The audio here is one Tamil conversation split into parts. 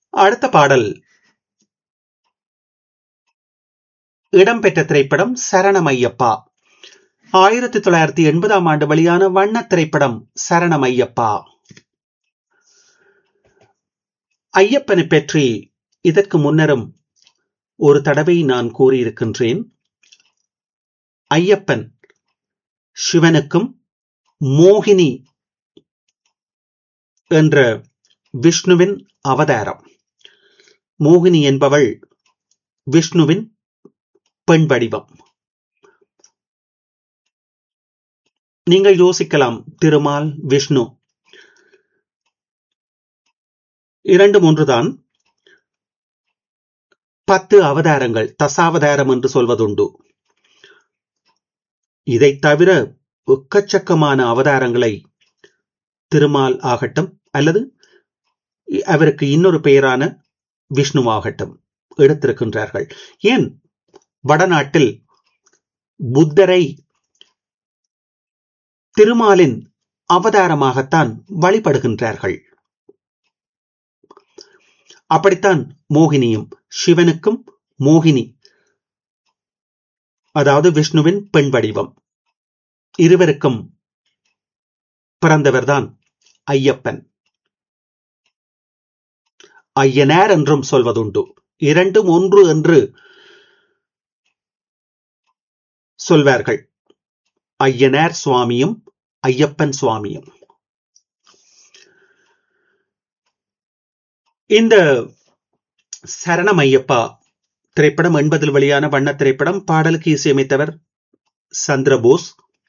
அடுத்த பாடல் இடம்பெற்ற திரைப்படம் சரணமையப்பா ஆயிரத்தி தொள்ளாயிரத்தி எண்பதாம் ஆண்டு வெளியான வண்ண திரைப்படம் சரணமையப்பா ஐயப்பனை பற்றி இதற்கு முன்னரும் ஒரு தடவை நான் கூறியிருக்கின்றேன் ஐயப்பன் சிவனுக்கும் மோகினி என்ற விஷ்ணுவின் அவதாரம் மோகினி என்பவள் விஷ்ணுவின் பெண் வடிவம் நீங்கள் யோசிக்கலாம் திருமால் விஷ்ணு இரண்டு மூன்றுதான் பத்து அவதாரங்கள் தசாவதாரம் என்று சொல்வதுண்டு இதை தவிர எக்கச்சக்கமான அவதாரங்களை திருமால் ஆகட்டும் அல்லது அவருக்கு இன்னொரு பெயரான விஷ்ணுவாகட்டும் எடுத்திருக்கின்றார்கள் ஏன் வடநாட்டில் புத்தரை திருமாலின் அவதாரமாகத்தான் வழிபடுகின்றார்கள் அப்படித்தான் மோகினியும் சிவனுக்கும் மோகினி அதாவது விஷ்ணுவின் பெண் வடிவம் இருவருக்கும் பிறந்தவர்தான் ஐயப்பன் ஐயனார் என்றும் சொல்வதுண்டு இரண்டும் ஒன்று என்று சொல்வார்கள் ஐயனார் சுவாமியும் ஐயப்பன் சுவாமியும் இந்த சரணம் ஐயப்பா திரைப்படம் எண்பதில் வெளியான வண்ண திரைப்படம் பாடலுக்கு இசையமைத்தவர் சந்திரபோஸ்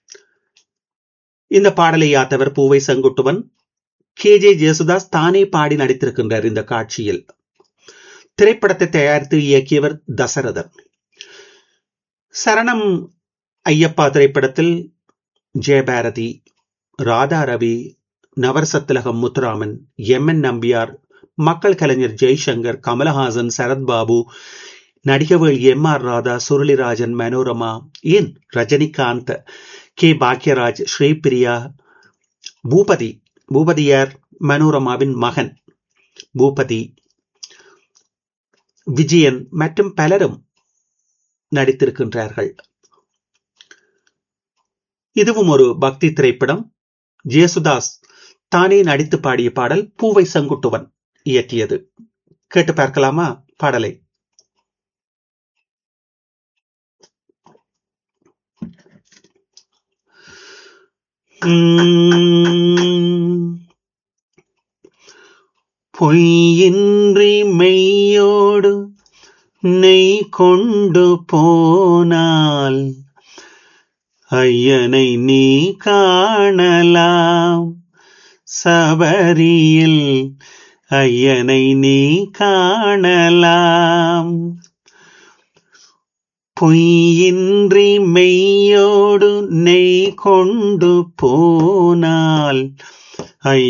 இந்த பாடலை யாத்தவர் பூவை செங்குட்டுவன் கே ஜே ஜேசுதாஸ் தானே பாடி நடித்திருக்கின்றார் இந்த காட்சியில் திரைப்படத்தை தயாரித்து இயக்கியவர் தசரதன் சரணம் ஐயப்பா திரைப்படத்தில் ஜெயபாரதி ராதா ரவி நவரசத்திலகம் முத்துராமன் எம் என் நம்பியார் மக்கள் கலைஞர் ஜெய்சங்கர் கமலஹாசன் சரத்பாபு நடிகவேள் எம் ஆர் ராதா சுருளிராஜன் மனோரமா ஏன் ரஜினிகாந்த் கே பாக்யராஜ் ஸ்ரீபிரியா பூபதி பூபதியார் மனோரமாவின் மகன் பூபதி விஜயன் மற்றும் பலரும் நடித்திருக்கின்றார்கள் இதுவும் ஒரு பக்தி திரைப்படம் ஜேசுதாஸ் தானே நடித்து பாடிய பாடல் பூவை செங்குட்டுவன் இயற்றியது கேட்டு பார்க்கலாமா பாடலை பொய்யின்றி மெய்யோடு நெய் கொண்டு போனால் ஐயனை நீ காணலாம் சபரியில் ஐயனை நீ காணலாம் பொய்யின்றி மெய்யோடு நெய் கொண்டு போனால் ஐ